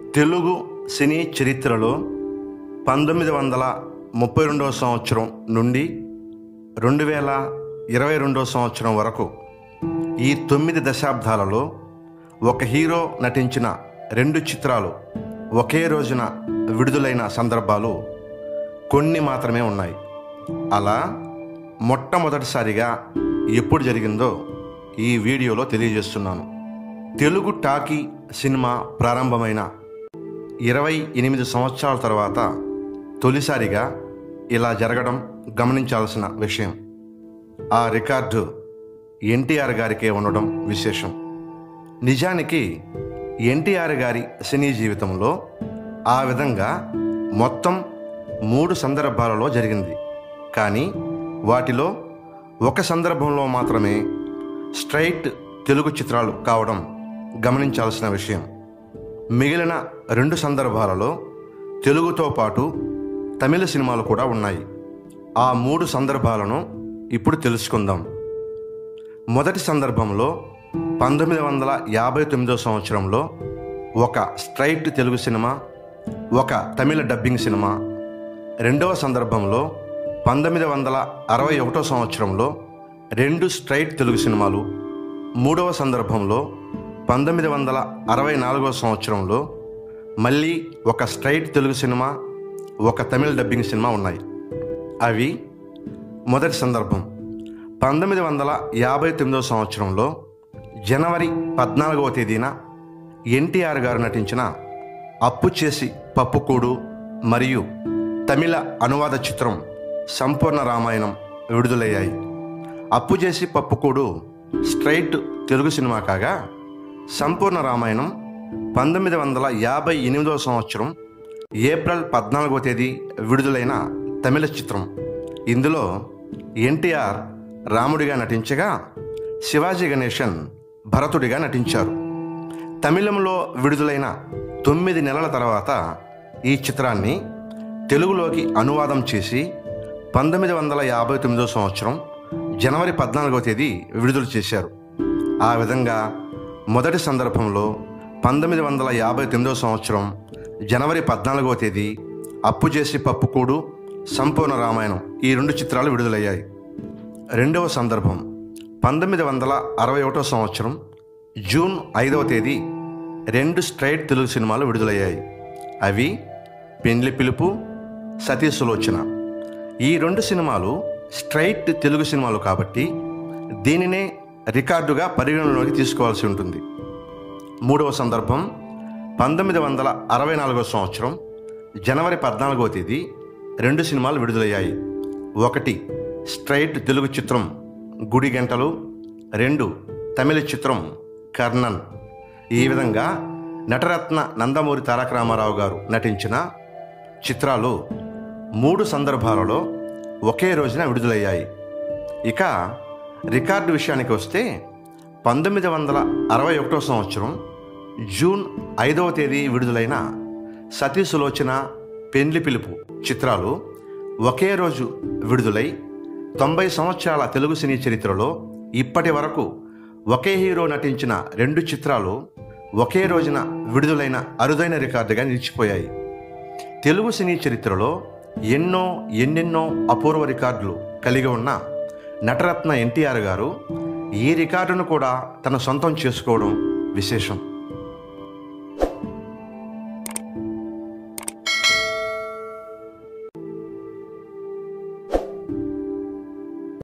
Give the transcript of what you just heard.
తెలుగు సినీ చరిత్రలో పంతొమ్మిది వందల ముప్పై రెండవ సంవత్సరం నుండి రెండు వేల ఇరవై రెండవ సంవత్సరం వరకు ఈ తొమ్మిది దశాబ్దాలలో ఒక హీరో నటించిన రెండు చిత్రాలు ఒకే రోజున విడుదలైన సందర్భాలు కొన్ని మాత్రమే ఉన్నాయి అలా మొట్టమొదటిసారిగా ఎప్పుడు జరిగిందో ఈ వీడియోలో తెలియజేస్తున్నాను తెలుగు టాకీ సినిమా ప్రారంభమైన ఇరవై ఎనిమిది సంవత్సరాల తర్వాత తొలిసారిగా ఇలా జరగడం గమనించాల్సిన విషయం ఆ రికార్డు ఎన్టీఆర్ గారికే ఉండడం విశేషం నిజానికి ఎన్టీఆర్ గారి సినీ జీవితంలో ఆ విధంగా మొత్తం మూడు సందర్భాలలో జరిగింది కానీ వాటిలో ఒక సందర్భంలో మాత్రమే స్ట్రైట్ తెలుగు చిత్రాలు కావడం గమనించాల్సిన విషయం మిగిలిన రెండు సందర్భాలలో తెలుగుతో పాటు తమిళ సినిమాలు కూడా ఉన్నాయి ఆ మూడు సందర్భాలను ఇప్పుడు తెలుసుకుందాం మొదటి సందర్భంలో పంతొమ్మిది వందల యాభై తొమ్మిదో సంవత్సరంలో ఒక స్ట్రైట్ తెలుగు సినిమా ఒక తమిళ డబ్బింగ్ సినిమా రెండవ సందర్భంలో పంతొమ్మిది వందల అరవై ఒకటో సంవత్సరంలో రెండు స్ట్రైట్ తెలుగు సినిమాలు మూడవ సందర్భంలో పంతొమ్మిది వందల అరవై నాలుగవ సంవత్సరంలో మళ్ళీ ఒక స్ట్రైట్ తెలుగు సినిమా ఒక తమిళ డబ్బింగ్ సినిమా ఉన్నాయి అవి మొదటి సందర్భం పంతొమ్మిది వందల యాభై తొమ్మిదవ సంవత్సరంలో జనవరి పద్నాలుగవ తేదీన ఎన్టీఆర్ గారు నటించిన అప్పు చేసి పప్పుకూడు మరియు తమిళ అనువాద చిత్రం సంపూర్ణ రామాయణం విడుదలయ్యాయి అప్పు చేసి పప్పుకూడు స్ట్రైట్ తెలుగు సినిమా కాగా సంపూర్ణ రామాయణం పంతొమ్మిది వందల యాభై ఎనిమిదవ సంవత్సరం ఏప్రిల్ పద్నాలుగవ తేదీ విడుదలైన తమిళ చిత్రం ఇందులో ఎన్టీఆర్ రాముడిగా నటించగా శివాజీ గణేశన్ భరతుడిగా నటించారు తమిళంలో విడుదలైన తొమ్మిది నెలల తర్వాత ఈ చిత్రాన్ని తెలుగులోకి అనువాదం చేసి పంతొమ్మిది వందల యాభై తొమ్మిదో సంవత్సరం జనవరి పద్నాలుగవ తేదీ విడుదల చేశారు ఆ విధంగా మొదటి సందర్భంలో పంతొమ్మిది వందల యాభై తొమ్మిదవ సంవత్సరం జనవరి పద్నాలుగవ తేదీ అప్పు చేసి పప్పుకూడు సంపూర్ణ రామాయణం ఈ రెండు చిత్రాలు విడుదలయ్యాయి రెండవ సందర్భం పంతొమ్మిది వందల అరవై ఒకటో సంవత్సరం జూన్ ఐదవ తేదీ రెండు స్ట్రైట్ తెలుగు సినిమాలు విడుదలయ్యాయి అవి పెండ్లి పిలుపు సతీ సులోచన ఈ రెండు సినిమాలు స్ట్రైట్ తెలుగు సినిమాలు కాబట్టి దీనినే రికార్డుగా పరిగణనలోకి తీసుకోవాల్సి ఉంటుంది మూడవ సందర్భం పంతొమ్మిది వందల అరవై నాలుగవ సంవత్సరం జనవరి పద్నాలుగవ తేదీ రెండు సినిమాలు విడుదలయ్యాయి ఒకటి స్ట్రైట్ తెలుగు చిత్రం గుడి గంటలు రెండు తమిళ చిత్రం కర్ణన్ ఈ విధంగా నటరత్న నందమూరి తారక రామారావు గారు నటించిన చిత్రాలు మూడు సందర్భాలలో ఒకే రోజున విడుదలయ్యాయి ఇక రికార్డు విషయానికి వస్తే పంతొమ్మిది వందల అరవై ఒకటో సంవత్సరం జూన్ ఐదవ తేదీ విడుదలైన సతీ సులోచన పెండ్లి పిలుపు చిత్రాలు ఒకే రోజు విడుదలై తొంభై సంవత్సరాల తెలుగు సినీ చరిత్రలో ఇప్పటి వరకు ఒకే హీరో నటించిన రెండు చిత్రాలు ఒకే రోజున విడుదలైన అరుదైన రికార్డుగా నిలిచిపోయాయి తెలుగు సినీ చరిత్రలో ఎన్నో ఎన్నెన్నో అపూర్వ రికార్డులు కలిగి ఉన్న నటరత్న ఎన్టీఆర్ గారు ఈ రికార్డును కూడా తన సొంతం చేసుకోవడం విశేషం